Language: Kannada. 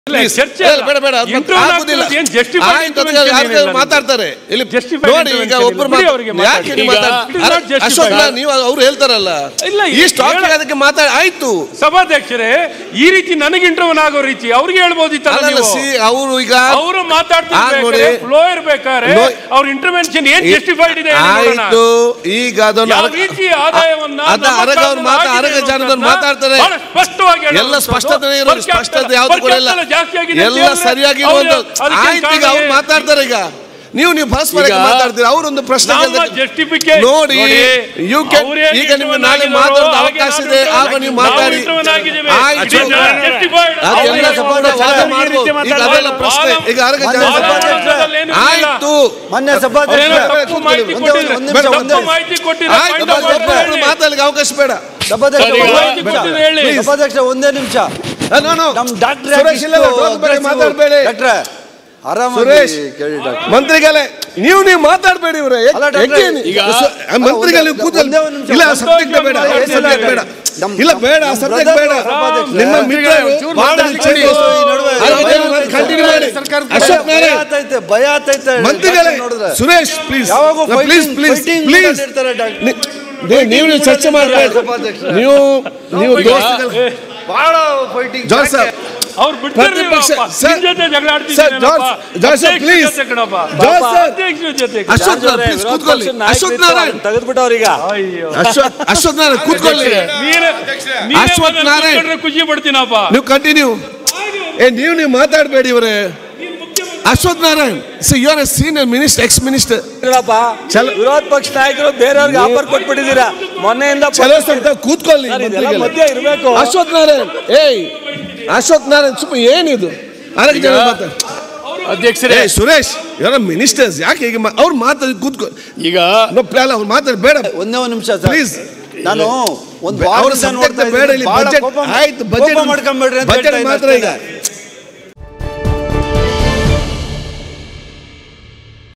ಇಲ್ಲ, Please. ಚರ್ಚೆ ಇಲ್ಲ, ಅಲ್ಲ. ಬೇಡ ಬೇಡ ಅದು Interview ಆಗುದಿಲ್ಲ. ಆಗ್ತಿರೋದು ಏನ್ justified ಆಯ್ತು, ಅದಕ್ಕೆ intervention ಯಾರು ಏನಿಲ್ಲ ಮಾತಾಡ್ತಾರೆ ಇಲ್ಲಿ Justified ನೋಡಿ ಈಗ intervention ಒಬ್ರು ಇಲ್ಲ. ಬಿಡಿ ಅವ್ರಿಗೆ ಮಾತಾಡ್- ಯಾಕೆ ನೀವು ಮಾತಾಡಿ. ಮಾತಾಡ್- ಈಗ it is not justified. Ashok ನಾನು ನೀವು ಅವ್ರು ಹೇಳ್ತಾರಲ್ಲ ಇಲ್ಲ, ಈ ಸ್ಟಾಕ್ ಹೇಳ- ಅದಕ್ಕೆ ಮಾತಾಡ ಆಯ್ತು ಸಭಾಧ್ಯಕ್ಷರೇ ಈ ರೀತಿ ನನಗೆ ಇಂಟರ್ವ್ಯೂನ್ ಆಗೋ ರೀತಿ ಅವ್ರಿಗೆ ಹೇಳ್ಬೋದಿತ್ತಲ್ಲ ಅಲ್ಲಲ್ಲ ನೀವು ಸಿ ಅವರು ಈಗ ಅವರು ಆ, ನೋಡಿ. ಮಾತಾಡ್ತಿರ್ಬೇಕಾದ್ರೆ ಫ್ಲೋ ಇರ್ಬೇಕಾದ್ರೆ ನೋ- ಅವ್ರ ಇಂಟರ್ವೆನ್ಷನ್ ಏನ್ ಜಸ್ಟಿಫೈಡ್ ಇದೆ ಹೇಳಿ ನೋಡೋಣ. ಆಯ್ತು ಈಗ ಅದನ್ನು ಯಾವ ಅರಗ- ರೀತಿ ಆದಾಯವನ್ನ ಅದ ನಮ್ಮ ಅರಗ ಅವ್ರು ಕಾಲದಲ್ಲಿ ಮಾತಾ ಆಗಿದೆ ಅರಗ ಜನರು ಅನ್ನೋದನ್ನ ಮಾತಾಡ್ತಾರೆ ಬಹಳ ಸ್ಪಷ್ಟವಾಗಿ ಎಲ್ಲ ಹೇಳುವಂಥದ್ದು. ಸ್ಪಷ್ಟತೆ ಇರೋದು Per capita- ಸ್ಪಷ್ಟತೆ ಯಾವ್ದು per ಕೂಡ ಇಲ್ಲ capita ಜಾಸ್ತಿ ಆಗಿದೆ ಅಂತ ಎಲ್ಲ ಹೇಳಿದ್ರೆ ಸರಿಯಾಗಿ ಅವ್ರು ಒಂದು ಅದಕ್ಕೆ ಆಯ್ತು ಈಗ ಕಾರಣ ಅವ್ರು ಏನು? ಮಾತಾಡ್ತಾರೆ ಈಗ ನೀವು ನೀವು ಪರಸ್ಪರ ಈಗ ಮಾತಾಡ್ತೀರಾ ಅವರೊಂದು ಪ್ರಶ್ನೆ ನಮ್ಮ ಕೇಳ್ತಾರೆ. justification- ನೋಡಿ ನೋಡಿ, ಯು ಕ್ಯಾನ್ ಅವ್ರು ಹೇಗೆ ಈಗ ನಿಮ್ಗೆ intervene ನಾಳೆ ಆಗಿದ್ದಾರೋ ಮಾತಾಡೋದು ಹಾಗೆ ಅವಕಾಶ ನಾವು ಇದೆ ಆಗ intervene ನೀವು ನಾವು ಮಾತಾಡಿ intervene ಆಗಿದ್ದೇವೆ. ಆಯ್ತು It is not justified. ಅದು ಅವ್ರು ಎಲ್ಲ ಹೇಗೆ ಸಂಪೂರ್ಣ ವಾದ ಮಾತಾಡ್ತಾರೆ? ಮಾಡ್ಬೋದು. ಈಗ ಅದೆಲ್ಲ ಪ್ರಶ್ನೆ ಈಗ ಅರಗ ಮಾನ್ಯ ಜನ ಸಭಾಧ್ಯಕ್ಷರೇ, ಏನು ಇಲ್ಲ. ಆಯ್ತು ಮಾನ್ಯ ಅವ್ರೇನೋ ಸಭಾಧ್ಯಕ್ಷರೇ ತಪ್ಪು ಮಾಹಿತಿ ಒಂದೇ ಒಂದು- ಕೊಟ್ಟಿದ್ದಾರೆ. ಒಂದು ನಿಮಿಷ, ತಪ್ಪು ಒಂದೇ- ಮಾಹಿತಿ ಕೊಟ್ಟಿದ್ದಾರೆ. ಆಯ್ತು Point of order ಒಬ್ಬೊಬ್ರು ಹೇಳಿ. ಮಾತಾಡ್ಲಿಕ್ಕೆ ಅವಕಾಶ ಬೇಡ ಸಭಾಧ್ಯಕ್ಷ ಸರಿ, ಒಂದೇ ಮಾಹಿತಿ ನಿಮಿಷ. ಕೊಟ್ಟಿದ್ದು ಹೇಳಿ. ಸಭಾಧ್ಯಕ್ಷ ಒಂದೇ ನಿಮಿಷ ನೋ ನೋ ನಮ್ ಡಾಕ್ಟರ್ ಸುರೇಶ್ ಇಲ್ಲ ಮಾತಾಡಬೇಡಿ ಡಾಕ್ಟ್ರೆ ಆರಾಮಾಗಿ ಸುರೇಶ್. ಕೇಳಿ ಡಾಕ್ಟ್ರೆ ಮಂತ್ರಿಗಳೇ ನೀವು ನೀವು ಮಾತಾಡಬೇಡಿ ಇವ್ರೆ ಅಲ್ಲ ಡಾಕ್ಟ್ರೆ, ಈಗ- ಮಂತ್ರಿಗಳು ಒಂದೇ- ಕೂತಲ್ಲಿ ಒಂದೇ ಒಂದು ನಿಮಿಷ. ಇಲ್ಲ ಸಂತೋಷ್ ಸಬ್ಜೆಕ್ಟ್ ಬೇಡ ಅವ್ರು ಆ subject ಬೇಡ ನಮ್- ಇಲ್ಲ ಬೇಡ ಆ ನಮ್ ಸಬ್ಜೆಕ್ಟ್ brother ಬೇಡ ಸಭಾಧ್ಯಕ್ಷರೇ. ನಿಮ್ಮ ಮಿತ್ರರು ಚೂರು ಬಹಳ ಮಾತಾಡಿ. ಹೆಚ್ಚಿಗೆ ಈ ನಡುವೆ ಕಂಟಿನ್ಯೂ ಮಾಡಿ ಅಶೋಕ್ ಭಯ ನಾರಾಯಣ್ ಆತೈತೆ ಭಯ ಆತೈತೆ ಮಂತ್ರಿಗಳೇ ಡಾಕ್ಟ್ರ್ ನೋಡಿದ್ರೆ ಸುರೇಶ್ ಪ್ಲೀಸ್ ಯಾವಾಗೂ please fighting- please fighting please mood ಅಲ್ಲಿ ಇರ್ತಾರೆ ಡಾಕ್ಟ್ರ್. ನೀವು ನೀವು ಚರ್ಚೆ ಮಾಡಬೇಡಿ ಸಭಾಧ್ಯಕ್ಷರೇ. ನೀವು ನೀವು ಈಗ- ದೋಸ್ತಗಳು ಬಹಳ ಫೈಟಿಂಗ್ ಜೋಸಫ್ ಅವ್ರು ಬಿಡ್ತಾರೆ ಪ್ರತಿಪಕ್ಷ- ನೀವಪ್ಪ. ಸರ್- ನಿಮ್ ಜೊತೆ ಜಗಳ ಸರ್, ಆಡ್ತಿದ್ದೀರೇನಪ್ಪ? ಜಾರ್ಜ್- ಜಾರ್ಜ್ ಸರ್, ಅಧ್ಯಕ್ಷರ please. ಜೊತೆ ಕಣಪ್ಪ. George sir. ಅಧ್ಯಕ್ಷರ ಜೊತೆ ಕಣ. ಅಶೋಕ್ ನಾರಾಯಣ್ ಪ್ಲೀಸ್ ಕೂತ್ಕೊಳ್ಳಿ ಅಶೋಕ್ ನಾರಾಯಣ್ ತೆಗೆದ್ಬಿಟ್ಟವ್ರೀಗ ಅಯ್ಯೋ ಅಶೋಕ್ ಅಶೋಕ್ ನಾರಾಯಣ್ ಕೂತ್ಕೊಳ್ಳಿ ನೀನೇ- ನೀನೇ ಅಶ್ವಥ್ ಬಂದು ನಾರಾಯಣ್. ಕೂತ್ಕೊಂಡ್ರೆ ಖುಷಿ ಪಡ್ತೀನಪ್ಪ ನೀವು ಕಂಟಿನ್ಯೂ ಏ ನೀವು ನೀವು ಮಾತಾಡಬೇಡಿ ಇವರೇ Ashwath Narayan see you are a senior minister ex minister ಚಲೋ- ವಿರೋಧ ಪಕ್ಷ ನಾಯಕರು ಬೇರೆಯವ್ರಿಗೆ ಆಫರ್ ಕೊಟ್ಬಿಟ್ಟಿದ್ದೀರಾ ಮೊನ್ನೆಯಿಂದ ಚಲೋ ಸಂತ ಕೂತ್ಕೊಳ್ಳಿ ಸರ್, ಇದೆಲ್ಲ ಮಂತ್ರಿಗಳೇ. ಮಧ್ಯೆ ಇರ್ಬೇಕು. ಅಶ್ವಥ್ ನಾರಾಯಣ್ ಏಯ್ ಅಶ್ವಥ್ ನಾರಾಯಣ್ ಸುಮ್ಮನೆ ಏನಿದು ಅರಗ ಜನ ಮಾತಾಡ್ ಅಧ್ಯಕ್ಷರೇ ಏ ಸುರೇಶ್ ಯಾರ ಮಿನಿಸ್ಟರ್ಸ್ ಯಾಕೆ ಈಗ ಮಾ- ಅವ್ರು ಮಾತಾಡಿ ಕೂತ್ಕೊ ಈಗ ನೋ ಪ್ಲಾನ್ ಅವ್ರು ಮಾತಾಡಿ ಬೇಡ ಒಂದೇ ಒಂದು ನಿಮಿಷ Please. ನಾನು ಒಂದು ಅವ್ರ ವಾರದಿಂದ subject ನೋಡ್ತಾ ಬೇಡ ಇದ್ದೀನಿ. ಇಲ್ಲಿ ಬಹಳ budget ಕೋಪ- ಆಯ್ತು ಕೋಪ budget ಮಾಡ್ಕೊಂಬೇಡ್ರಿ ಅಂತ budget ಹೇಳ್ತಾ ಮಾತ್ರ ಇದ್ದೀನಿ ಈಗ ಅಷ್ಟೇ.